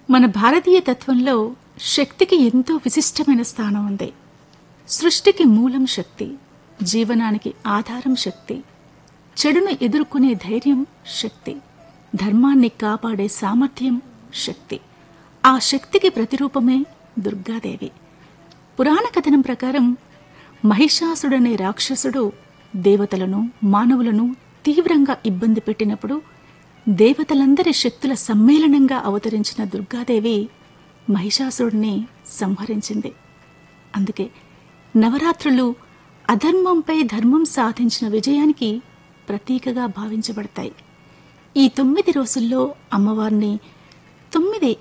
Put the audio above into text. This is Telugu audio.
మన భారతీయ తత్వంలో శక్తికి ఎంతో విశిష్టమైన స్థానం ఉంది సృష్టికి మూలం శక్తి జీవనానికి ఆధారం శక్తి చెడును ఎదుర్కొనే ధైర్యం శక్తి ధర్మాన్ని కాపాడే సామర్థ్యం శక్తి ఆ శక్తికి ప్రతిరూపమే దుర్గాదేవి పురాణ కథనం ప్రకారం మహిషాసుడనే రాక్షసుడు దేవతలను మానవులను తీవ్రంగా ఇబ్బంది పెట్టినప్పుడు దేవతలందరి శక్తుల సమ్మేళనంగా అవతరించిన దుర్గాదేవి మహిషాసురుడిని సంహరించింది అందుకే నవరాత్రులు అధర్మంపై ధర్మం సాధించిన విజయానికి ప్రతీకగా భావించబడతాయి ఈ తొమ్మిది రోజుల్లో అమ్మవారిని తొమ్మిది